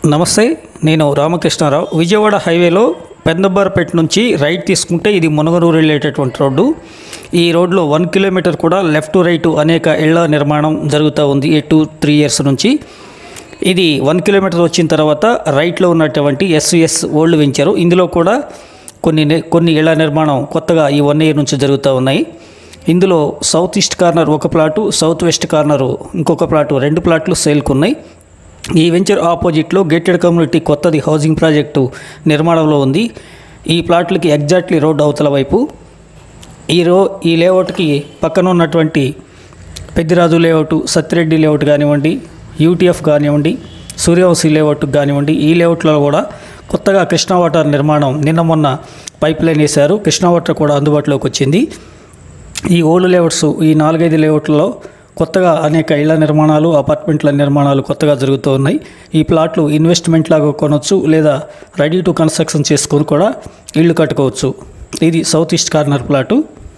నమస్తే నేను రామకృష్ణారావు విజయవాడ హైవేలో పెందబ్బారపేట నుంచి రైట్ తీసుకుంటే ఇది మునగనూరు వెళ్ళేటటువంటి రోడ్డు ఈ రోడ్లో వన్ కిలోమీటర్ కూడా లెఫ్ట్ రైట్ అనేక ఇళ్ల నిర్మాణం జరుగుతూ ఉంది ఏ టూ త్రీ ఇయర్స్ నుంచి ఇది వన్ కిలోమీటర్ వచ్చిన తర్వాత రైట్లో ఉన్నటువంటి ఎస్విఎస్ ఓల్డ్ వెంచరు ఇందులో కూడా కొన్ని ని- కొన్ని ఇళ్ల నిర్మాణం కొత్తగా ఈ వన్ ఇయర్ నుంచి జరుగుతూ ఉన్నాయి ఇందులో సౌత్ ఈస్ట్ కార్నర్ ఒక ప్లాటు సౌత్ వెస్ట్ కార్నరు ఇంకొక ప్లాటు రెండు ప్లాట్లు సేల్కు ఉన్నాయి ఈ వెంచర్ ఆపోజిట్లో గేటెడ్ కమ్యూనిటీ కొత్తది హౌసింగ్ ప్రాజెక్టు నిర్మాణంలో ఉంది ఈ ప్లాట్లకి ఎగ్జాక్ట్లీ రోడ్ అవతల వైపు ఈ రో ఈ లేఅవుట్కి పక్కన ఉన్నటువంటి పెద్దిరాజు లేఅవుట్ సత్యరెడ్డి లేఅవుట్ కానివ్వండి యూటీఎఫ్ కానివ్వండి సూర్యవంశీ లేఅవుట్ కానివ్వండి ఈ లేఅవుట్లో కూడా కొత్తగా కృష్ణా వాటర్ నిర్మాణం నిన్న మొన్న పైప్ లైన్ వేశారు కృష్ణా వాటర్ కూడా అందుబాటులోకి వచ్చింది ఈ ఓల్డ్ లేఅవుట్స్ ఈ నాలుగైదు లేఅవుట్లలో కొత్తగా అనేక ఇళ్ల నిర్మాణాలు అపార్ట్మెంట్ల నిర్మాణాలు కొత్తగా జరుగుతూ ఉన్నాయి ఈ ప్లాట్లు ఇన్వెస్ట్మెంట్ లాగా కొనవచ్చు లేదా రెడీ టు కన్స్ట్రక్షన్ చేసుకొని కూడా ఇళ్ళు కట్టుకోవచ్చు ఇది సౌత్ ఈస్ట్ కార్నర్ ప్లాటు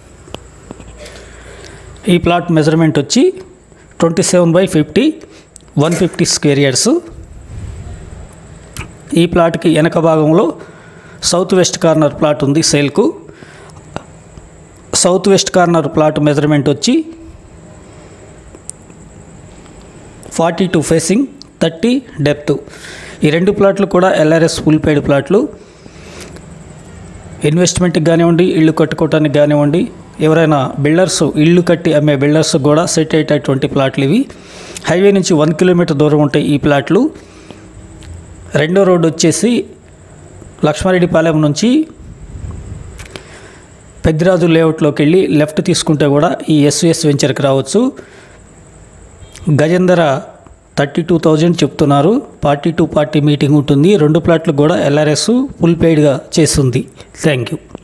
ఈ ప్లాట్ మెజర్మెంట్ వచ్చి twenty seven by fifty one fifty square yards ఈ ప్లాట్కి వెనక భాగంలో సౌత్ వెస్ట్ కార్నర్ ప్లాట్ ఉంది సేల్కు south west corner plot measurement వచ్చి forty two facing thirty depth ఈ రెండు ప్లాట్లు కూడా ఎల్ఆర్ఎస్ ఫుల్ పెయిడ్ ప్లాట్లు ఇన్వెస్ట్మెంట్కి కానివ్వండి ఇల్లు కట్టుకోవటానికి కానివ్వండి ఎవరైనా బిల్డర్స్ ఇల్లు కట్టి అమ్మే బిల్డర్స్ కూడా సెట్ అయ్యేటటువంటి ప్లాట్లు ఇవి హైవే నుంచి వన్ కిలోమీటర్ దూరం ఉంటాయి ఈ ప్లాట్లు రెండో రోడ్డు వచ్చేసి లక్ష్మారెడ్డిపాలెం నుంచి పెద్దిరాజు లేఅవుట్లోకి వెళ్ళి లెఫ్ట్ తీసుకుంటే కూడా ఈ ఎస్విఎస్ వెంచర్కి రావచ్చు గజేందర థర్టీ టూ థౌజండ్ చెప్తున్నారు పార్టీ టు పార్టీ మీటింగ్ ఉంటుంది రెండు ప్లాట్లు కూడా ఎల్ఆర్ఎస్ ఫుల్ పెయిడ్గా చేస్తుంది థ్యాంక్ యూ